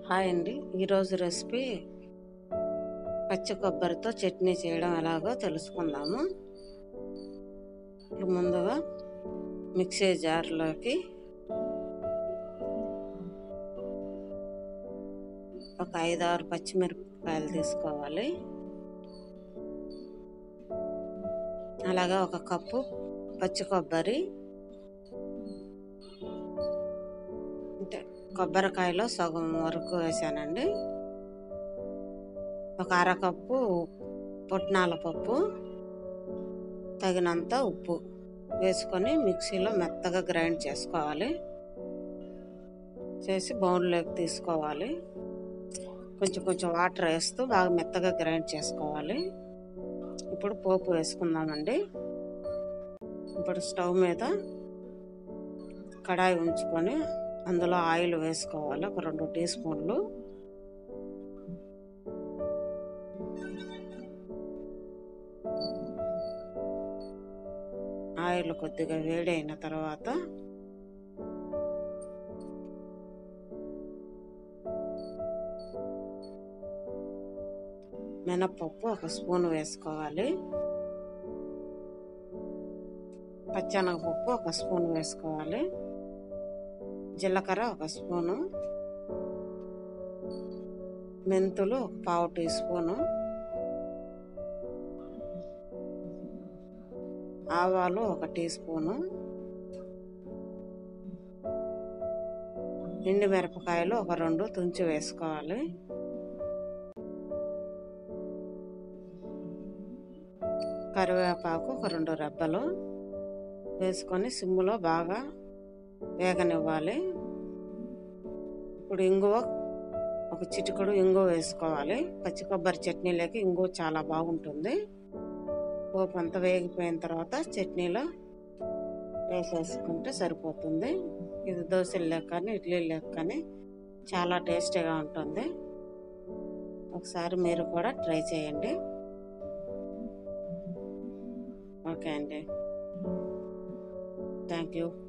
hi అండి ఈరోజు recipe పచ్చి కొబ్బరితో చట్నీ చేయడం ఎలాగో తెలుసుకుందాము ఇప్పుడు ముందుగా మిక్సీ జార్లోకి ఒక ఐదు ఆరు పచ్చిమిరపకాయలు తీసుకోవాలి అలాగే ఒక కప్పు పచ్చి కొబ్బరి అంటే కొబ్బరికాయలో సగం వరకు వేసానండి ఒక అరకప్పు పుట్నాల పప్పు తగినంత ఉప్పు వేసుకొని మిక్సీలో మెత్తగా గ్రైండ్ చేసుకోవాలి చేసి బౌన్లోకి తీసుకోవాలి కొంచెం కొంచెం వాటర్ వేస్తూ బాగా మెత్తగా గ్రైండ్ చేసుకోవాలి ఇప్పుడు పోపు వేసుకుందామండి ఇప్పుడు స్టవ్ మీద కడాయి ఉంచుకొని అందులో ఆయిల్ వేసుకోవాలి ఒక రెండు టీ స్పూన్లు ఆయిల్ కొద్దిగా వేడి అయిన తర్వాత మినప్పప్పు ఒక స్పూన్ వేసుకోవాలి పచ్చెనగపప్పు ఒక స్పూన్ వేసుకోవాలి జీలకర్ర ఒక స్పూను మెంతులు ఒక పావు టీ స్పూను ఆవాలు ఒక టీ స్పూను ఎండు మిరపకాయలు ఒక రెండు తుంచి వేసుకోవాలి కరివేపాకు ఒక రెండు రెబ్బలు వేసుకొని సిమ్ములో బాగా వేగనివ్వాలి ఇప్పుడు ఇంగువ ఒక చిటికడు ఇంగువ వేసుకోవాలి పచ్చి కొబ్బరి చట్నీలోకి ఇంగువ చాలా బాగుంటుంది పోపు అంతా వేగిపోయిన తర్వాత చట్నీలో వేసేసుకుంటే సరిపోతుంది ఇది దోశలు లెక్కని ఇడ్లీ లెక్కని చాలా టేస్టీగా ఉంటుంది ఒకసారి మీరు కూడా ట్రై చేయండి ఓకే అండి థ్యాంక్ యూ